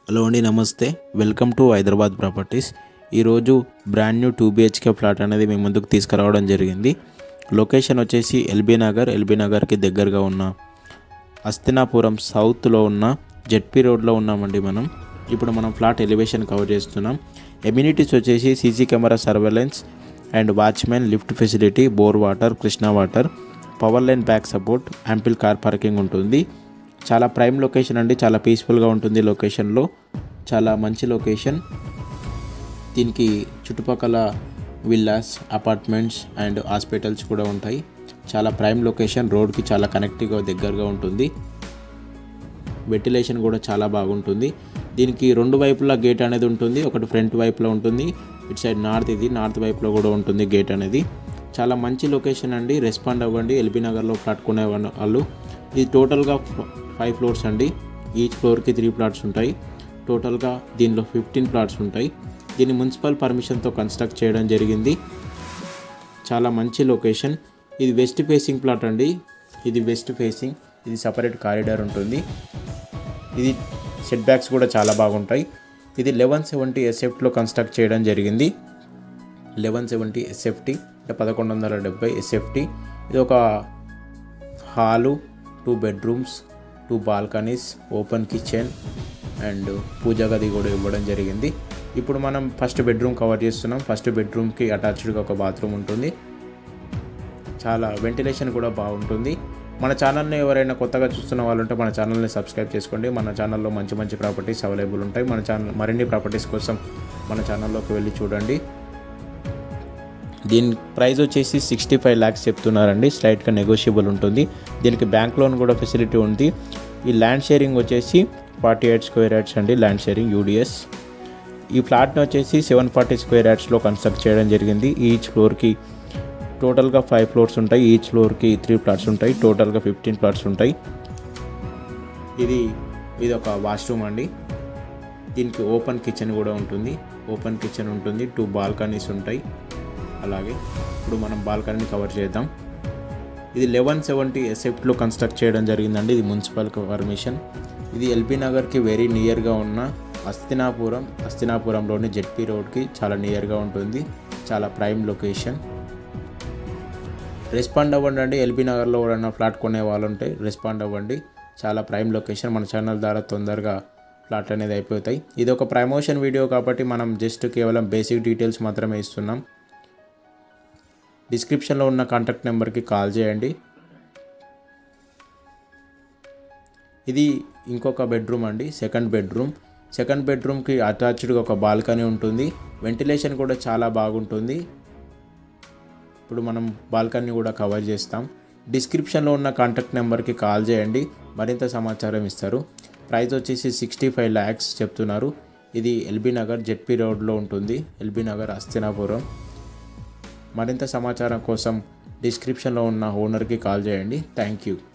hello అండి నమస్తే welcome to Hyderabad properties ఈరోజు brand new two BHK flat అనేది మీ ముందుకు తీసుకురావడం జరిగింది లొకేషన్ వచ్చేసి ఎల్బీ నగర్ ఎల్బీ నగర్కి దగ్గరగా ఉన్న అస్తినాపురం సౌత్లో ఉన్న జెడ్పీ రోడ్లో ఉన్నామండి మనం ఇప్పుడు మనం ఫ్లాట్ ఎలివేషన్ కవర్ చేస్తున్నాం ఎమ్యూనిటీస్ వచ్చేసి CC camera surveillance and watchman lift facility bore water Krishna water power line back support ample car parking ఉంటుంది చాలా ప్రైమ్ లొకేషన్ అండి చాలా పీస్ఫుల్గా ఉంటుంది లొకేషన్లో చాలా మంచి లొకేషన్ దీనికి చుట్టుపక్కల విల్లాస్ అపార్ట్మెంట్స్ అండ్ హాస్పిటల్స్ కూడా ఉంటాయి చాలా ప్రైమ్ లొకేషన్ రోడ్కి చాలా కనెక్టివ్గా దగ్గరగా ఉంటుంది వెంటిలేషన్ కూడా చాలా బాగుంటుంది దీనికి రెండు వైపులా గేట్ అనేది ఉంటుంది ఒకటి ఫ్రంట్ వైపులో ఉంటుంది ఇటు సైడ్ నార్త్ ఇది నార్త్ వైపులో కూడా ఉంటుంది గేట్ అనేది చాలా మంచి లొకేషన్ అండి రెస్పాండ్ అవ్వండి ఎల్బీ నగర్లో ఫ్లాట్ కొనే వాళ్ళ- వాళ్ళు ఇది టోటల్గా ఫైవ్ ఫ్లోర్స్ అండి ఈచ్ ఫ్లోర్కి త్రీ ప్లాట్స్ ఉంటాయి టోటల్గా దీనిలో ఫిఫ్టీన్ ప్లాట్స్ ఉంటాయి దీన్ని మున్సిపల్ పర్మిషన్తో కన్స్ట్రక్ట్ చేయడం జరిగింది చాలా మంచి లొకేషన్ ఇది వెస్ట్ ఫేసింగ్ ప్లాట్ అండి ఇది వెస్ట్ ఫేసింగ్ ఇది సపరేట్ కారిడార్ ఉంటుంది ఇది సెట్ బ్యాక్స్ కూడా చాలా బాగుంటాయి ఇది లెవెన్ సెవెంటీ ఎస్ఎఫ్ట్లో కన్స్ట్రక్ట్ చేయడం జరిగింది లెవెన్ సెవెంటీ ఎస్ఎఫ్టీ అంటే పదకొండు వందల డెబ్బై ఎస్ఎఫ్టీ ఇది ఒక hall two bedrooms two balconies open kitchen and puja గది కూడా ఇవ్వడం జరిగింది ఇప్పుడు మనం ఫస్ట్ బెడ్రూమ్ కవర్ చేస్తున్నాం ఫస్ట్ బెడ్రూమ్కి అటాచ్డ్గా ఒక బాత్రూమ్ ఉంటుంది చాలా వెంటిలేషన్ కూడా బాగుంటుంది మన ఛానల్ని ఎవరైనా కొత్తగా చూస్తున్న వాళ్ళు ఉంటే మన ఛానల్ని సబ్స్క్రైబ్ చేసుకోండి మన ఛానల్లో మంచి మంచి ప్రాపర్టీస్ అవైలబుల్ ఉంటాయి మన ఛానల్ మరిన్ని ప్రాపర్టీస్ కోసం మన ఛానల్లోకి వెళ్ళి చూడండి దీని ప్రైస్ వచ్చేసి సిక్స్టీ ఫైవ్ ల్యాక్స్ చెప్తున్నారండి స్లైట్గా నెగోషియబుల్ ఉంటుంది దీనికి బ్యాంక్ లోన్ కూడా ఫెసిలిటీ ఉంది ఈ ల్యాండ్ షేరింగ్ వచ్చేసి ఫార్టీ ఎయిట్ స్క్వేర్ యార్డ్స్ అండి ల్యాండ్ షేరింగ్ యూడిఎస్ ఈ ఫ్లాట్ని వచ్చేసి సెవెన్ ఫార్టీ స్క్వేర్ యార్డ్స్లో కన్స్ట్రక్ట్ చేయడం జరిగింది ఈచ్ ఫ్లోర్కి టోటల్గా ఫైవ్ ఫ్లోర్స్ ఉంటాయి ఈచ్ ఫ్లోర్కి త్రీ ప్లాట్స్ ఉంటాయి టోటల్గా ఫిఫ్టీన్ ప్లాట్స్ ఉంటాయి ఇది ఇది ఒక వాష్రూమ్ అండి దీనికి ఓపెన్ కిచెన్ కూడా ఉంటుంది ఓపెన్ కిచెన్ ఉంటుంది టూ బాల్కనీస్ ఉంటాయి అలాగే ఇప్పుడు మనం బాల్కనీని కవర్ చేద్దాం ఇది లెవెన్ సెవెంటీ ఎస్ఎఫ్ట్లో కన్స్ట్రక్ట్ చేయడం జరిగిందండి ఇది మున్సిపల్ పర్మిషన్ ఇది ఎల్బీ నగర్కి వెరీ నియర్గా ఉన్న అస్తినాపురం అస్తినాపురంలోని జెడ్పీ రోడ్కి చాలా నియర్గా ఉంటుంది చాలా ప్రైమ్ లొకేషన్ రెస్పాండ్ అవ్వండి అండి ఎల్బీ నగర్లో ఎవరైనా ఫ్లాట్ కొనే వాళ్ళు ఉంటే రెస్పాండ్ అవ్వండి చాలా ప్రైమ్ లొకేషన్ మన ఛానల్ ద్వారా తొందరగా ఫ్లాట్ అనేది అయిపోతాయి ఇది ఒక ప్రమోషన్ వీడియో కాబట్టి మనం జస్ట్ కేవలం బేసిక్ డీటెయిల్స్ మాత్రమే ఇస్తున్నాం డిస్క్రిప్షన్లో ఉన్న కాంటాక్ట్ నెంబర్కి కాల్ చేయండి ఇది ఇంకొక బెడ్రూమ్ అండి సెకండ్ బెడ్రూమ్ సెకండ్ బెడ్రూమ్కి అటాచ్డ్గా ఒక బాల్కనీ ఉంటుంది వెంటిలేషన్ కూడా చాలా బాగుంటుంది ఇప్పుడు మనం బాల్కనీ కూడా కవర్ చేస్తాం డిస్క్రిప్షన్లో ఉన్న కాంటాక్ట్ నెంబర్కి కాల్ చేయండి మరింత సమాచారం ఇస్తారు ప్రైస్ వచ్చేసి సిక్స్టీ ఫైవ్ ల్యాక్స్ చెప్తున్నారు ఇది ఎల్బీ నగర్ జెడ్పీ రోడ్లో ఉంటుంది ఎల్బీ నగర్ అస్తినాపురం మరింత సమాచారం కోసం డిస్క్రిప్షన్లో ఉన్న ఓనర్కి కాల్ చేయండి థ్యాంక్ యూ